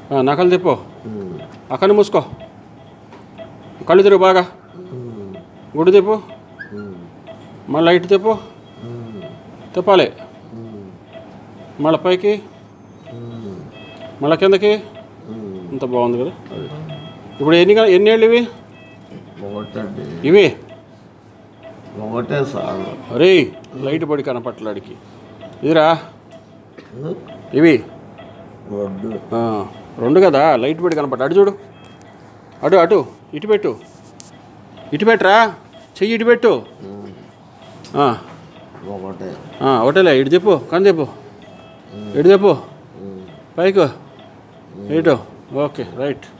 ఆ, నకలు తిప్పు ఉమ్, ఆ కన్ను మూసుకో కళ్ళు తిరుగు బాగా ఉమ్, గుడి తిప్పు ఉమ్, మళ్ళీ ఇటు తిప్పు ఉమ్, తిప్పాలి ఉమ్, మళ్ళీ పైకి ఉమ్, మళ్ళీ కిందకి ఉమ్. ఇంత బాగుంది కదా అది ఇప్పుడు ఎన్ని గా- ఎన్ని ఏళ్ళు ఇవి ఒకటండి ఇవి ఒకటే సాగు అరే లైట్ పడి కనపట్లాడికి ఇదిరా ఇవి వడ్డు ఆ, రెండు కదా లైట్ పడి కనపట్ట అటు చూడు అటు అటు ఇటు పెట్టు ఇటు పెట్టరా చెయ్యి ఇటు పెట్టు ఆ, ఒకటే ఆ, ఒకటేలే ఇటు చెప్పు కన్ను చెప్పు ఇటు చెప్పు ఉమ్. పైకి ఇటు ఓకే రైట్